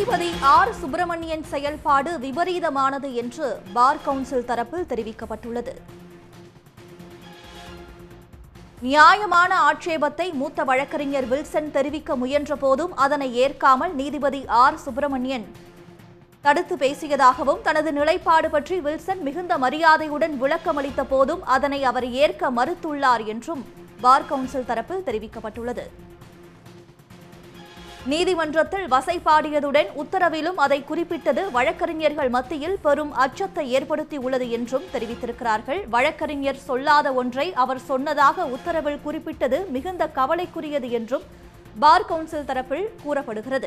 நீதிபதி ஆர் சுப்பிரமணியன் செயல்பாடு விபரீதமானது என்று பார் கவுன்சில் தரப்பில் தெரிவிக்கப்பட்டுள்ளது நியாயமான ஆட்சேபத்தை மூத்த வழக்கறிஞர் வில்சன் தெரிவிக்க முயன்ற போதும் அதனை ஏற்காமல் நீதிபதி ஆர் சுப்பிரமணியன் தடுத்து பேசியதாகவும் தனது நிலைப்பாடு பற்றி வில்சன் மிகுந்த மரியாதையுடன் விளக்கமளித்த போதும் அதனை அவர் ஏற்க மறுத்துள்ளார் என்றும் பார் கவுன்சில் தரப்பில் தெரிவிக்கப்பட்டுள்ளது நீதிமன்றத்தில் வசைபாடியதுடன் உத்தரவிலும் அதை குறிப்பிட்டது வழக்கறிஞர்கள் மத்தியில் பெரும் அச்சத்தை ஏற்படுத்தியுள்ளது என்றும் தெரிவித்திருக்கிறார்கள் வழக்கறிஞர் சொல்லாத ஒன்றை அவர் சொன்னதாக உத்தரவில் குறிப்பிட்டது மிகுந்த கவலைக்குரியது என்றும் பார் கவுன்சில் தரப்பில் கூறப்படுகிறது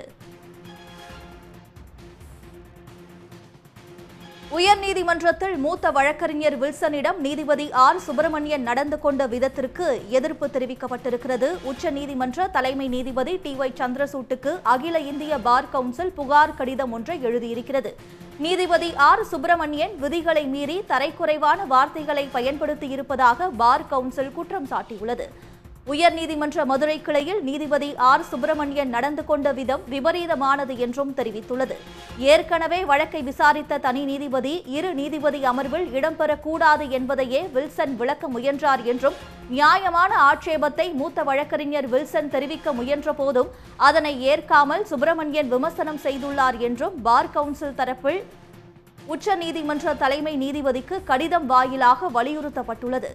உயர்நீதிமன்றத்தில் மூத்த வழக்கறிஞர் வில்சனிடம் நீதிபதி ஆர் சுப்பிரமணியன் நடந்து கொண்ட விதத்திற்கு எதிர்ப்பு தெரிவிக்கப்பட்டிருக்கிறது உச்சநீதிமன்ற தலைமை நீதிபதி டி ஒய் சந்திரசூட்டுக்கு அகில இந்திய பார் கவுன்சில் புகார் கடிதம் ஒன்றை எழுதியிருக்கிறது நீதிபதி ஆர் சுப்பிரமணியன் விதிகளை மீறி தரைக்குறைவான வார்த்தைகளை பயன்படுத்தியிருப்பதாக பார் கவுன்சில் குற்றம் சாட்டியுள்ளது உயர்நீதிமன்ற மதுரை கிளையில் நீதிபதி ஆர் சுப்பிரமணியன் நடந்து கொண்ட விதம் விபரீதமானது என்றும் தெரிவித்துள்ளது ஏற்கனவே வழக்கை விசாரித்த தனி நீதிபதி இரு நீதிபதி அமர்வில் இடம்பெறக்கூடாது என்பதையே வில்சன் விளக்க முயன்றார் என்றும் நியாயமான ஆட்சேபத்தை மூத்த வழக்கறிஞர் வில்சன் தெரிவிக்க முயன்ற போதும் அதனை ஏற்காமல் சுப்பிரமணியன் விமர்சனம் செய்துள்ளார் என்றும் பார் கவுன்சில் தரப்பில் உச்சநீதிமன்ற தலைமை நீதிபதிக்கு கடிதம் வாயிலாக வலியுறுத்தப்பட்டுள்ளது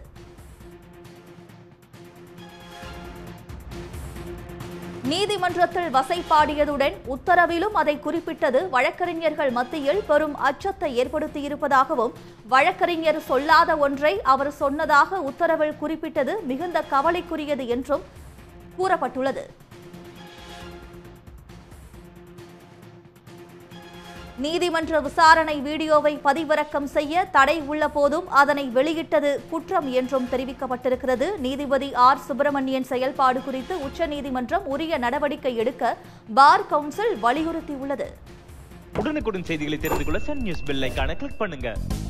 நீதிமன்றத்தில் வசைபாடியதுடன் உத்தரவிலும் அதை குறிப்பிட்டது வழக்கறிஞர்கள் மத்தியில் பெரும் அச்சத்தை ஏற்படுத்தியிருப்பதாகவும் வழக்கறிஞர் சொல்லாத ஒன்றை அவர் சொன்னதாக உத்தரவில் குறிப்பிட்டது மிகுந்த கவலைக்குரியது என்றும் கூறப்பட்டுள்ளது நீதிமன்ற விசாரணை வீடியோவை பதிவிறக்கம் செய்ய தடை உள்ள போதும் அதனை வெளியிட்டது குற்றம் என்றும் தெரிவிக்கப்பட்டிருக்கிறது நீதிபதி ஆர் சுப்பிரமணியன் செயல்பாடு குறித்து உச்சநீதிமன்றம் உரிய நடவடிக்கை எடுக்க பார் கவுன்சில் வலியுறுத்தியுள்ளது உடனுக்குடன் செய்திகளை தெரிந்து கொள்ள சன் நியூஸ் பெல் ஐகானை கிளிக் பண்ணுங்க